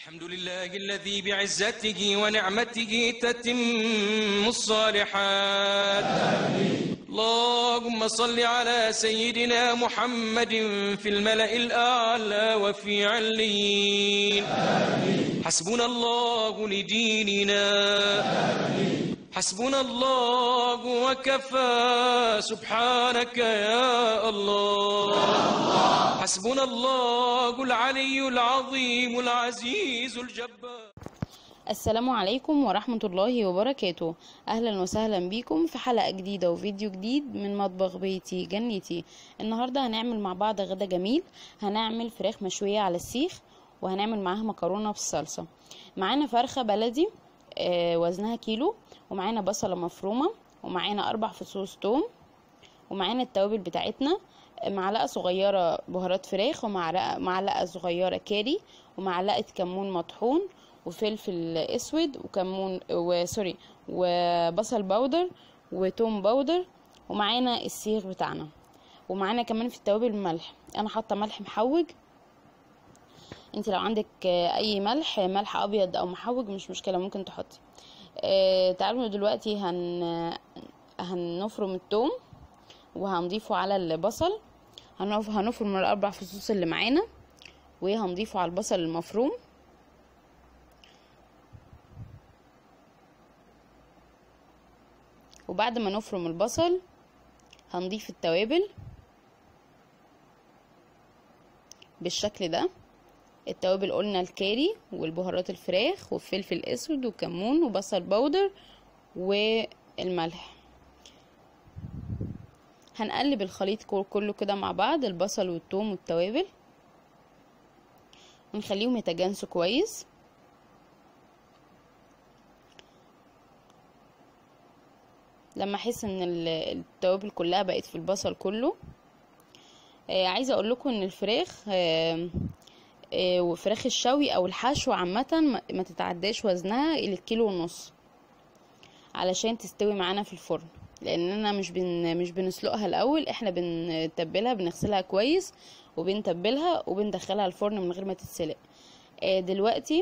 الحمد لله الذي بعزته ونعمته تتم الصالحات اللهم صل على سيدنا محمد في الملأ الأعلى وفي عليين حسبنا الله لديننا حسبنا الله وكفى سبحانك يا الله حسبنا الله العلي العظيم العزيز الجبار السلام عليكم ورحمة الله وبركاته أهلا وسهلا بكم في حلقة جديدة وفيديو جديد من مطبخ بيتي جنتي النهاردة هنعمل مع بعض غدا جميل هنعمل فراخ مشوية على السيخ وهنعمل معاها مكرونة بالصلصة معانا فرخة بلدي آه، وزنها كيلو ومعانا بصلة مفرومة ومعانا أربع فصوص توم ومعانا التوابل بتاعتنا معلقة صغيرة بهارات فراخ ومعلقة معلقة صغيرة كاري ومعلقة كمون مطحون وفلفل اسود وكمون وسوري وبصل باودر وتوم باودر ومعانا السيخ بتاعنا ومعانا كمان في التوابل ملح انا حاطه ملح محوج انت لو عندك آه، اي ملح ملح ابيض او محوج مش مشكله ممكن تحطي آه، تعالوا دلوقتي هن هنفرم التوم وهنضيفه على البصل هنف- هنفرم الاربع فصوص اللي معانا وهنضيفه على البصل المفروم وبعد ما نفرم البصل هنضيف التوابل بالشكل ده التوابل قلنا الكاري والبهارات الفراخ والفلفل الاسود والكمون وبصل بودر والملح هنقلب الخليط كل- كله كده مع بعض البصل والثوم والتوابل ونخليهم يتجانسوا كويس لما احس ان ال- التوابل كلها بقت في البصل كله آه عايزه اقول لكم ان الفراخ آه آه وفراخ الشوي او الحشو عامه ما- ما تتعداش وزنها الكيلو ونص علشان تستوي معانا في الفرن لاننا مش بن مش بنسلقها الاول احنا بنتبلها بنغسلها كويس وبنتبلها وبندخلها الفرن من غير ما تتسلق آه دلوقتي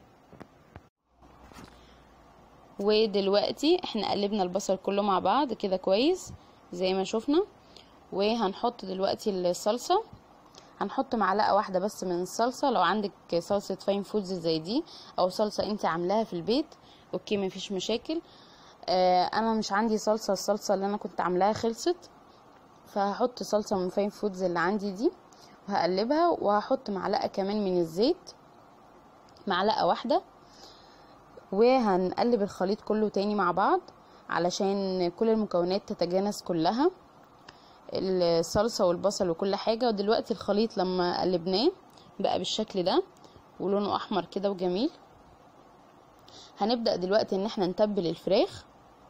ودلوقتي احنا قلبنا البصل كله مع بعض كده كويس زي ما شفنا وهنحط دلوقتي الصلصة هنحط معلقة واحدة بس من الصلصة لو عندك صلصة فاين فودز زي دي او صلصة انت عاملاها في البيت اوكي مفيش مشاكل آه انا مش عندي صلصة الصلصة اللي انا كنت عاملاها خلصت فهحط صلصة من فاين فودز اللي عندي دي وهقلبها وهحط معلقة كمان من الزيت معلقة واحدة وهنقلب الخليط كله تاني مع بعض علشان كل المكونات تتجانس كلها الصلصة والبصل وكل حاجة ودلوقتي الخليط لما قلبناه بقى بالشكل ده ولونه احمر كده وجميل هنبدأ دلوقتي ان احنا نتبل الفراخ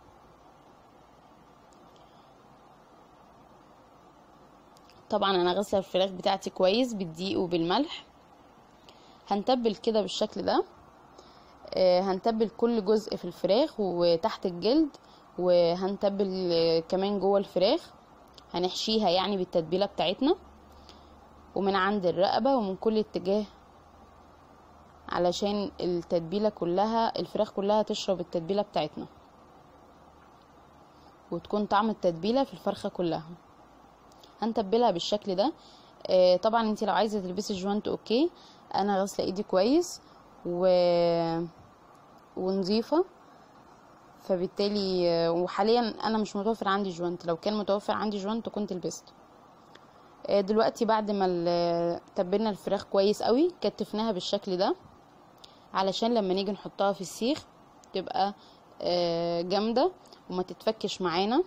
طبعا انا غسله الفراخ بتاعتي كويس بالدقيق وبالملح هنتبل كده بالشكل ده آه، هنتبل كل جزء في الفراخ وتحت الجلد وهنتبل آه، كمان جوه الفراخ هنحشيها يعني بالتتبيله بتاعتنا ومن عند الرقبه ومن كل اتجاه علشان التتبيله كلها الفراخ كلها تشرب التتبيله بتاعتنا وتكون طعم التتبيله في الفرخه كلها هنتبلها بالشكل ده آه، طبعا انت لو عايزه تلبسي جوانت اوكي انا غاسله ايدي كويس و ونظيفه فبالتالي آه، وحاليا انا مش متوفر عندي جوانت لو كان متوفر عندي جوانت كنت لبست آه، دلوقتي بعد ما ال- تبلنا الفراخ كويس قوي كتفناها بالشكل ده علشان لما نيجي نحطها في السيخ تبقى آه، جامده وما تتفكش معانا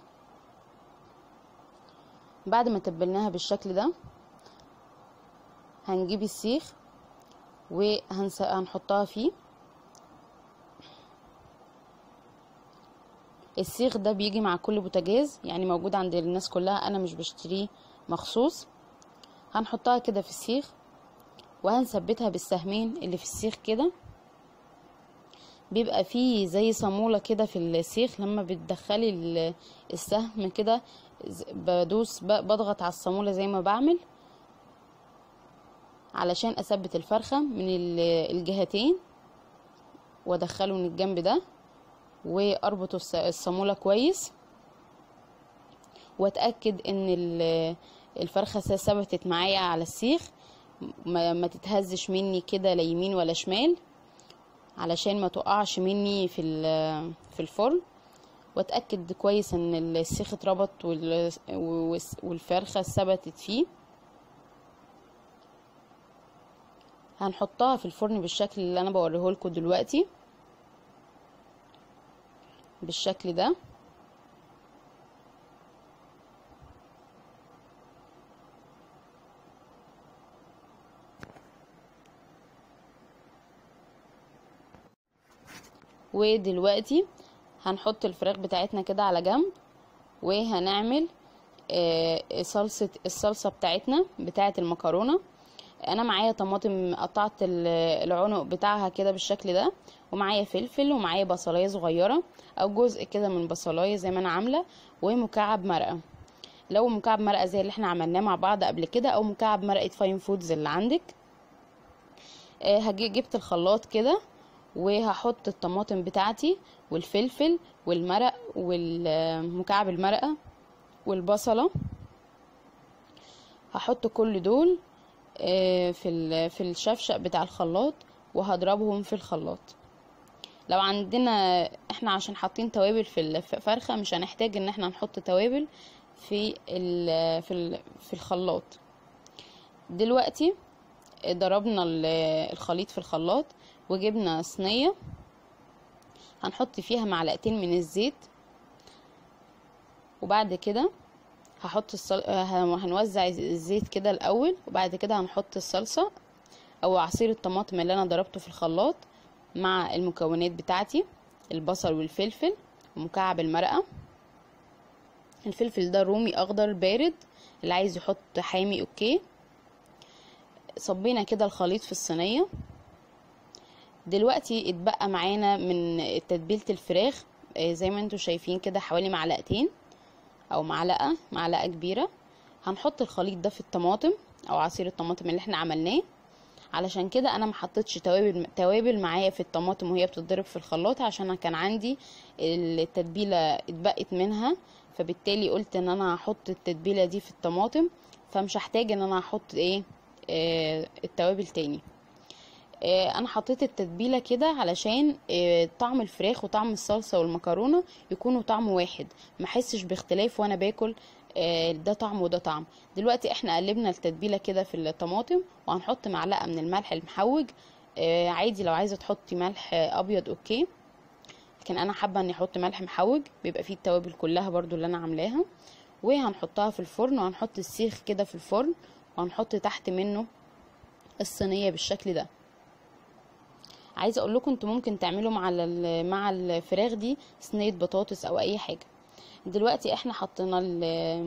بعد ما تبلناها بالشكل ده هنجيب السيخ وهنحطها فيه السيخ ده بيجي مع كل بوتاجاز يعني موجود عند الناس كلها انا مش بشتريه مخصوص هنحطها كده في السيخ وهنثبتها بالسهمين اللي في السيخ كده بيبقى فيه زي صامولة كده في السيخ لما بتدخلي ال- السهم كده ز- بدوس ب- بضغط على الصامولة زي ما بعمل علشان اثبت الفرخة من ال- الجهتين وادخله من الجنب ده واربط الص- الصامولة كويس واتاكد ان ال- الفرخة س- ثبتت معايا على السيخ ما, ما تتهزش مني كده لا يمين ولا شمال علشان ما تقعش مني في ال- في الفرن واتاكد كويس ان السيخ اتربط وال- والس- والفرخه ثبتت فيه هنحطها في الفرن بالشكل اللي انا بوريه لكم دلوقتي بالشكل ده ودلوقتي هنحط الفراخ بتاعتنا كده على جنب وهنعمل آه، صلصة الصلصة بتاعتنا بتاعة المكرونة انا معايا طماطم قطعت ال- العنق بتاعها كده بالشكل ده ومعايا فلفل ومعايا بصلايه صغيره او جزء كده من بصلايه زي ما انا عامله ومكعب مرقه لو مكعب مرقه زي اللي احنا عملناه مع بعض قبل كده او مكعب مرقه فاين فودز اللي عندك آه، هجي جبت الخلاط كده وهحط الطماطم بتاعتي والفلفل والمرق والمكعب المرقه والبصله هحط كل دول آه، في ال- في الشفشق بتاع الخلاط وهضربهم في الخلاط لو عندنا احنا عشان حاطين توابل في الفرخه مش هنحتاج ان احنا نحط توابل في ال في ال في الخلاط دلوقتي ضربنا ال- الخليط في الخلاط وجبنا صينيه هنحط فيها معلقتين من الزيت وبعد كده هحط الصل... ه- هنوزع الزيت كده الاول وبعد كده هنحط الصلصه او عصير الطماطم اللي انا ضربته في الخلاط مع المكونات بتاعتي البصل والفلفل ومكعب المرقه الفلفل ده رومي اخضر بارد اللي عايز يحط حامي اوكي صبينا كده الخليط في الصينيه دلوقتي اتبقى معانا من تتبيله الفراخ آه، زي ما انتوا شايفين كده حوالي معلقتين او معلقه معلقه كبيره هنحط الخليط ده في الطماطم او عصير الطماطم اللي احنا عملناه علشان كده انا ما حطيتش توابل توابل معايا في الطماطم وهي بتتضرب في الخلاط عشان أنا كان عندي التتبيله اتبقت منها فبالتالي قلت ان انا هحط التتبيله دي في الطماطم فمش هحتاج ان انا احط ايه آه التوابل تاني آه، انا حطيت التتبيله كده علشان آه، طعم الفراخ وطعم الصلصه والمكرونه يكونوا طعم واحد ما احسش باختلاف وانا باكل آه، ده طعم وده طعم دلوقتي احنا قلبنا التتبيله كده في الطماطم وهنحط معلقه من الملح المحوج آه، عادي لو عايزه تحطي ملح آه، ابيض اوكي لكن انا حابه اني احط ملح محوج بيبقى فيه التوابل كلها برضو اللي انا عاملاها وهنحطها في الفرن وهنحط السيخ كده في الفرن وهنحط تحت منه الصينيه بالشكل ده عايزه اقول لكم انتوا ممكن تعملوا مع ال- مع الفراخ دي صينيه بطاطس او اي حاجه دلوقتي احنا حطينا ال-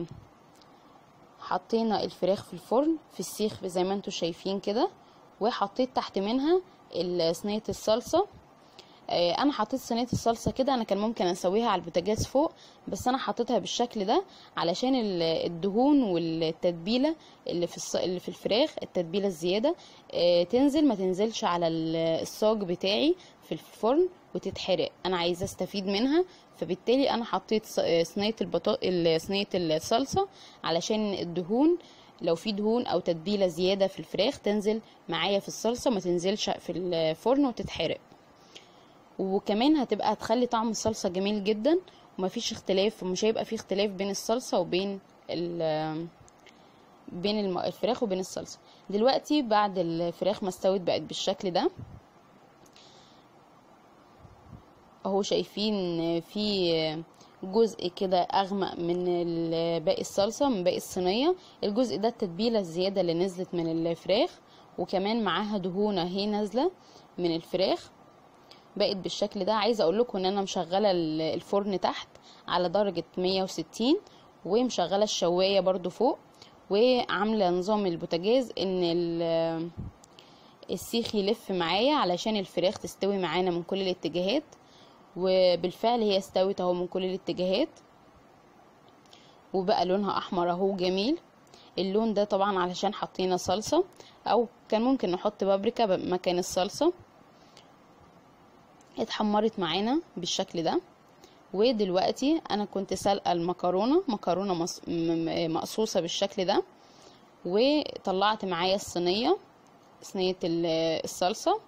حطينا الفراخ في الفرن في السيخ زي ما انتوا شايفين كده وحطيت تحت منها ال- صينيه الصلصه آه، انا حطيت صينيه الصلصه كده انا كان ممكن اسويها على البوتاجاز فوق بس انا حطيتها بالشكل ده علشان ال- الدهون والتتبيله اللي في الص... اللي في الفراخ التتبيله الزياده آه، تنزل ما تنزلش على ال- الصاج بتاعي في الفرن وتتحرق انا عايزه استفيد منها فبالتالي انا حطيت ص- آه، صينيه البطا... ال- صينيه الصلصه علشان الدهون لو في دهون او تتبيله زياده في الفراخ تنزل معايا في الصلصه ما تنزلش في الفرن وتتحرق وكمان هتبقى هتخلي طعم الصلصة جميل جدا ومفيش اختلاف ومش هيبقى فيه اختلاف بين الصلصة وبين ال بين الم- الفراخ وبين الصلصة دلوقتي بعد الفراخ ما استوت بقت بالشكل ده اهو شايفين في جزء كده اغمق من ال- باقي الصلصة من باقي الصينية الجزء ده التتبيلة الزيادة اللي نزلت من الفراخ وكمان معاها دهون اهي نازلة من الفراخ بقت بالشكل ده عايزه اقول لكم ان انا مشغله ال- الفرن تحت على درجه 160 ومشغله الشوايه برضو فوق وعامله نظام البوتاجاز ان ال- السيخ يلف معايا علشان الفراخ تستوي معانا من كل الاتجاهات وبالفعل هي استوت اهو من كل الاتجاهات وبقى لونها احمر اهو جميل اللون ده طبعا علشان حطينا صلصه او كان ممكن نحط بابريكا مكان الصلصة اتحمرت معانا بالشكل ده ودلوقتي انا كنت سلقه المكرونه مكرونه مص... م- مقصوصه بالشكل ده وطلعت معايا الصينيه صينيه ال- الصلصه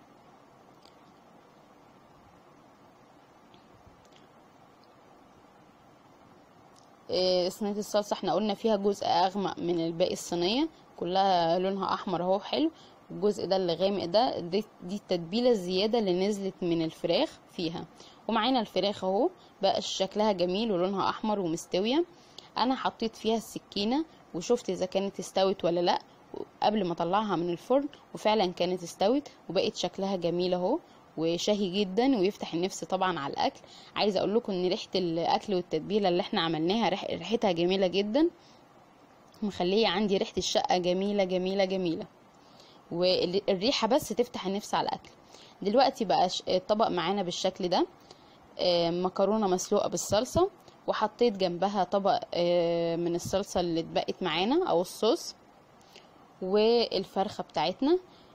إيه، صينيه الصلصه احنا قلنا فيها جزء اغمق من الباقي الصينيه كلها لونها احمر اهو حلو الجزء ده اللي غامق ده دي, دي التتبيله الزياده اللي نزلت من الفراخ فيها ومعانا الفراخ اهو بقى شكلها جميل ولونها احمر ومستويه انا حطيت فيها السكينه وشفت اذا كانت استوت ولا لا قبل ما اطلعها من الفرن وفعلا كانت استوت وبقت شكلها جميل اهو وشهي جدا ويفتح النفس طبعا على الاكل عايزه اقول لكم ان ريحه الاكل والتتبيله اللي احنا عملناها ريح- ريحتها جميله جدا مخليه عندي ريحه الشقه جميله جميله جميله والريحه بس تفتح النفس على الاكل دلوقتي بقى ش- الطبق معانا بالشكل ده آه، مكرونه مسلوقه بالصلصه وحطيت جنبها طبق آه، من الصلصه اللي اتبقت معانا او الصوص والفرخه بتاعتنا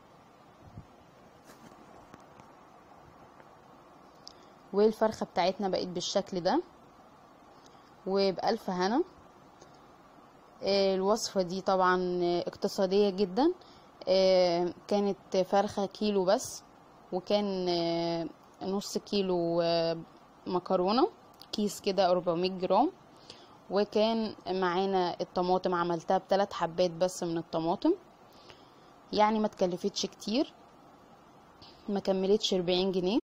والفرخه بتاعتنا بقت بالشكل ده وبألف هنا آه، الوصفة دي طبعا آه، اقتصادية جدا آه، كانت فرخة كيلو بس وكان آه، نص كيلو آه، مكرونة كيس كده 400 جرام وكان معانا الطماطم عملتها بثلاث حبات بس من الطماطم يعني ما تكلفتش كتير ما كملتش 40 جنيه